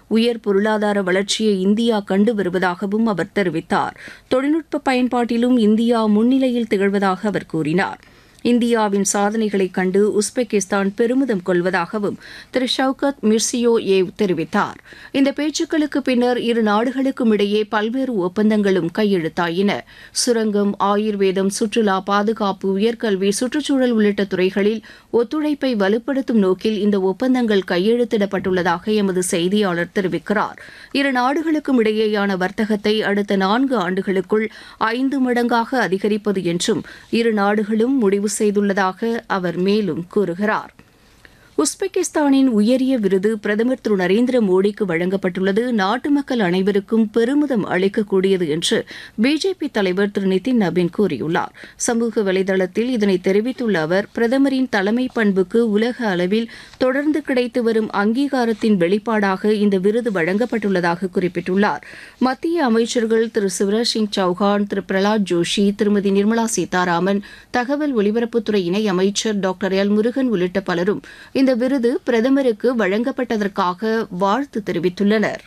உயர் பொருளாதார வளர்ச்சியை இந்தியா கண்டு வருவதாகவும் அவர் தெரிவித்தார் தொழில்நுட்ப பயன்பாட்டிலும் இந்தியா முன்னிலையில் திகழ்வதாக அவர் கூறினார் இந்தியாவின் சாதனைகளைக் கண்டு உஸ்பெகிஸ்தான் பெருமிதம் கொள்வதாகவும் திரு ஷவுகத் மிர்சியோ ஏவ் தெரிவித்தார் இந்த பேச்சுக்களுக்கு பின்னர் இரு நாடுகளுக்கும் இடையே பல்வேறு ஒப்பந்தங்களும் கையெழுத்தாயின சுரங்கம் ஆயுர்வேதம் சுற்றுலா பாதுகாப்பு உயர்கல்வி சுற்றுச்சூழல் உள்ளிட்ட துறைகளில் ஒத்துழைப்பை வலுப்படுத்தும் நோக்கில் இந்த ஒப்பந்தங்கள் கையெழுத்திடப்பட்டுள்ளதாக எமது செய்தியாளர் தெரிவிக்கிறார் இரு நாடுகளுக்கும் இடையேயான வர்த்தகத்தை அடுத்த நான்கு ஆண்டுகளுக்குள் ஐந்து மடங்காக அதிகரிப்பது என்றும் இரு நாடுகளும் முடிவு செய்துள்ளதாக அவர் மேலும் கூறுகிறார் உஸ்பெகிஸ்தானின் உயரிய விருது பிரதமர் திரு நரேந்திர மோடிக்கு வழங்கப்பட்டுள்ளது நாட்டு மக்கள் அனைவருக்கும் பெருமிதம் அளிக்கக்கூடியது என்று பிஜேபி தலைவர் திரு நிதின் நபின் கூறியுள்ளார் சமூக வலைதளத்தில் இதனை தெரிவித்துள்ள அவர் பிரதமரின் தலைமை பண்புக்கு உலக அளவில் தொடர்ந்து கிடைத்து வரும் அங்கீகாரத்தின் வெளிப்பாடாக இந்த விருது வழங்கப்பட்டுள்ளதாக குறிப்பிட்டுள்ளார் மத்திய அமைச்சர்கள் திரு சிவராஜ் சிங் சௌஹான் திரு பிரலாத் ஜோஷி திருமதி நிர்மலா சீதாராமன் தகவல் ஒலிபரப்புத்துறை இணை அமைச்சர் டாக்டர் எல் முருகன் உள்ளிட்ட பலரும் இந்த விருது பிரதமருக்கு வழங்கப்பட்டதற்காக வாழ்த்து தெரிவித்துள்ளனர்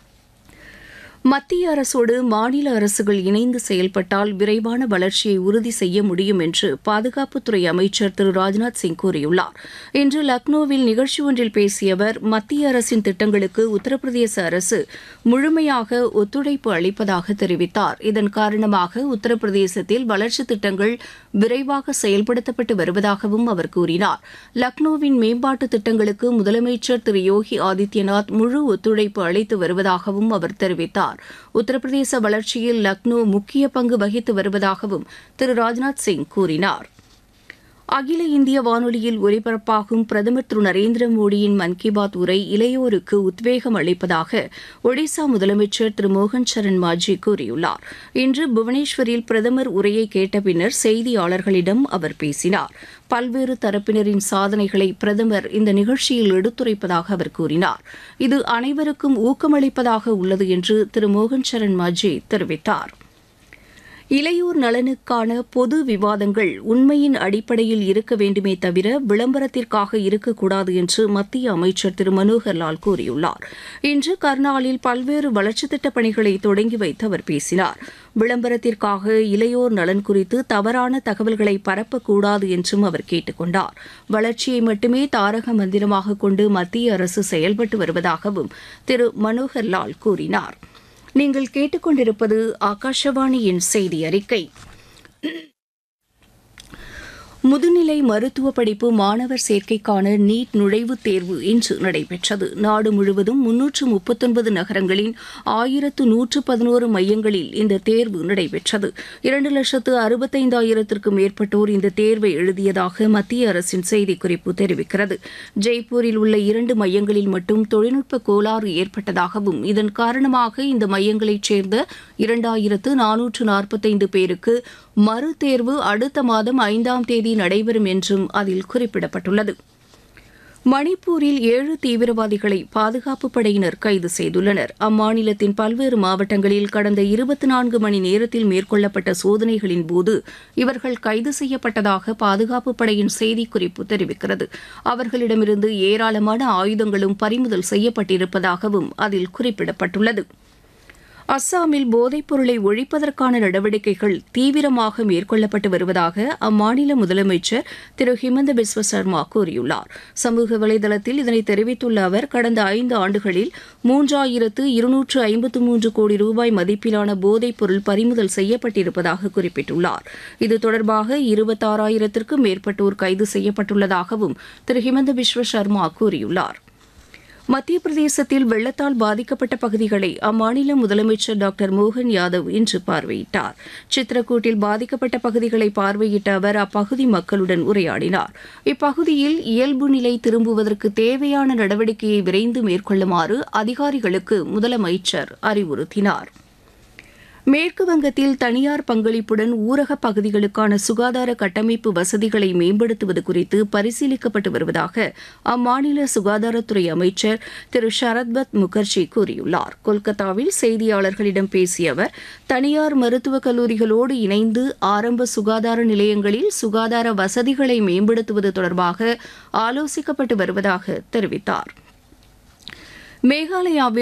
மத்திய அரசோடு மாநில அரசுகள் இணைந்து செயல்பட்டால் விரைவான வளர்ச்சியை உறுதி செய்ய முடியும் என்று பாதுகாப்புத்துறை அமைச்சர் திரு ராஜ்நாத் சிங் கூறியுள்ளார் இன்று லக்னோவில் நிகழ்ச்சி ஒன்றில் பேசிய அவர் மத்திய அரசின் திட்டங்களுக்கு உத்தரப்பிரதேச அரசு முழுமையாக ஒத்துழைப்பு அளிப்பதாக தெரிவித்தார் இதன் காரணமாக உத்தரப்பிரதேசத்தில் வளர்ச்சித் திட்டங்கள் விரைவாக செயல்படுத்தப்பட்டு வருவதாகவும் அவர் கூறினார் லக்னோவின் மேம்பாட்டு திட்டங்களுக்கு முதலமைச்சர் திரு யோகி ஆதித்யநாத் முழு ஒத்துழைப்பு அளித்து வருவதாகவும் அவர் தெரிவித்தார் உத்தரப்பிரதேச வளர்ச்சியில் லக்னோ முக்கிய பங்கு வகித்து வருவதாகவும் திரு ராஜ்நாத் சிங் கூறினார் அகில இந்திய வானொலியில் ஒலிபரப்பாகும் பிரதமர் திரு நரேந்திர மோடியின் மன் கி பாத் உரை இளையோருக்கு உத்வேகம் அளிப்பதாக ஒடிசா முதலமைச்சர் திரு மோகன் சரண் மாஜி கூறியுள்ளார் இன்று புவனேஸ்வரில் பிரதமர் உரையை கேட்ட பின்னர் செய்தியாளர்களிடம் அவர் பேசினார் பல்வேறு தரப்பினரின் சாதனைகளை பிரதமர் இந்த நிகழ்ச்சியில் எடுத்துரைப்பதாக அவர் கூறினார் இது அனைவருக்கும் ஊக்கமளிப்பதாக உள்ளது என்று திரு மோகன் சரண் மாஜி தெரிவித்தார் இளையோர் நலனுக்கான பொது விவாதங்கள் உண்மையின் அடிப்படையில் இருக்க வேண்டுமே தவிர விளம்பரத்திற்காக இருக்கக்கூடாது என்று மத்திய அமைச்சர் திரு மனோகர் லால் கூறியுள்ளார் இன்று கர்னாலில் பல்வேறு வளர்ச்சித் திட்டப் பணிகளை தொடங்கி வைத்து அவர் பேசினார் விளம்பரத்திற்காக இளையோர் நலன் குறித்து தவறான தகவல்களை பரப்பக்கூடாது என்றும் அவர் கேட்டுக் கொண்டார் வளர்ச்சியை மட்டுமே தாரக மந்திரமாக கொண்டு மத்திய அரசு செயல்பட்டு வருவதாகவும் திரு மனோகர் லால் கூறினார் நீங்கள் கேட்டுக்கொண்டிருப்பது ஆகாஷவாணியின் செய்தி அறிக்கை முதுநிலை மருத்துவ படிப்பு மாணவர் சேர்க்கைக்கான நீட் நுழைவுத் தேர்வு இன்று நடைபெற்றது நாடு முழுவதும் முன்னூற்று முப்பத்தொன்பது நகரங்களின் ஆயிரத்து நூற்று பதினோரு மையங்களில் இந்த தேர்வு நடைபெற்றது இரண்டு லட்சத்து அறுபத்தைந்தாயிரத்திற்கும் மேற்பட்டோர் இந்த தேர்வை எழுதியதாக மத்திய அரசின் செய்திக்குறிப்பு தெரிவிக்கிறது ஜெய்ப்பூரில் உள்ள இரண்டு மையங்களில் மட்டும் தொழில்நுட்ப கோளாறு ஏற்பட்டதாகவும் இதன் காரணமாக இந்த மையங்களைச் சேர்ந்த இரண்டாயிரத்து நானூற்று நாற்பத்தைந்து பேருக்கு மறுதேர்வு அடுத்த மாதம் ஐந்தாம் தேதி நடைபெறும் என்றும் அதில் குறிப்பிடப்பட்டுள்ளது மணிப்பூரில் ஏழு தீவிரவாதிகளை பாதுகாப்பு படையினர் கைது செய்துள்ளனர் அம்மாநிலத்தின் பல்வேறு மாவட்டங்களில் கடந்த இருபத்தி நான்கு மணி நேரத்தில் மேற்கொள்ளப்பட்ட சோதனைகளின் போது இவர்கள் கைது செய்யப்பட்டதாக பாதுகாப்பு படையின் செய்திக்குறிப்பு தெரிவிக்கிறது அவர்களிடமிருந்து ஏராளமான ஆயுதங்களும் பறிமுதல் செய்யப்பட்டிருப்பதாகவும் அதில் குறிப்பிடப்பட்டுள்ளது அஸ்ஸாமில் போதைப் பொருளை ஒழிப்பதற்கான நடவடிக்கைகள் தீவிரமாக மேற்கொள்ளப்பட்டு வருவதாக அம்மாநில முதலமைச்சர் திரு ஹிமந்த பிஸ்வ சர்மா கூறியுள்ளார் சமூக வலைதளத்தில் இதனை தெரிவித்துள்ள அவர் கடந்த ஐந்து ஆண்டுகளில் மூன்றாயிரத்து இருநூற்று ஐம்பத்து மூன்று கோடி ரூபாய் மதிப்பிலான போதைப் பொருள் பறிமுதல் செய்யப்பட்டிருப்பதாக குறிப்பிட்டுள்ளார் இது தொடர்பாக இருபத்தாறாயிரத்திற்கும் மேற்பட்டோர் கைது செய்யப்பட்டுள்ளதாகவும் திரு ஹிமந்த பிஸ்வ சர்மா கூறியுள்ளார் மத்திய பிரதேசத்தில் வெள்ளத்தால் பாதிக்கப்பட்ட பகுதிகளை அம்மாநில முதலமைச்சர் டாக்டர் மோகன் யாதவ் இன்று பார்வையிட்டார் சித்ரக்கூட்டில் பாதிக்கப்பட்ட பகுதிகளை பார்வையிட்ட அவர் அப்பகுதி மக்களுடன் உரையாடினார் இப்பகுதியில் இயல்பு நிலை திரும்புவதற்கு தேவையான நடவடிக்கையை விரைந்து மேற்கொள்ளுமாறு அதிகாரிகளுக்கு முதலமைச்சர் அறிவுறுத்தினார் மேற்கு வங்கத்தில் தனியார் பங்களிப்புடன் ஊரக பகுதிகளுக்கான சுகாதார கட்டமைப்பு வசதிகளை மேம்படுத்துவது குறித்து பரிசீலிக்கப்பட்டு வருவதாக அம்மாநில சுகாதாரத்துறை அமைச்சர் திரு ஷரத்பத் முகர்ஜி கூறியுள்ளார் கொல்கத்தாவில் செய்தியாளர்களிடம் பேசிய அவர் தனியார் மருத்துவக் கல்லூரிகளோடு இணைந்து ஆரம்ப சுகாதார நிலையங்களில் சுகாதார வசதிகளை மேம்படுத்துவது தொடர்பாக ஆலோசிக்கப்பட்டு வருவதாக தெரிவித்தார் மேகாலயாவில்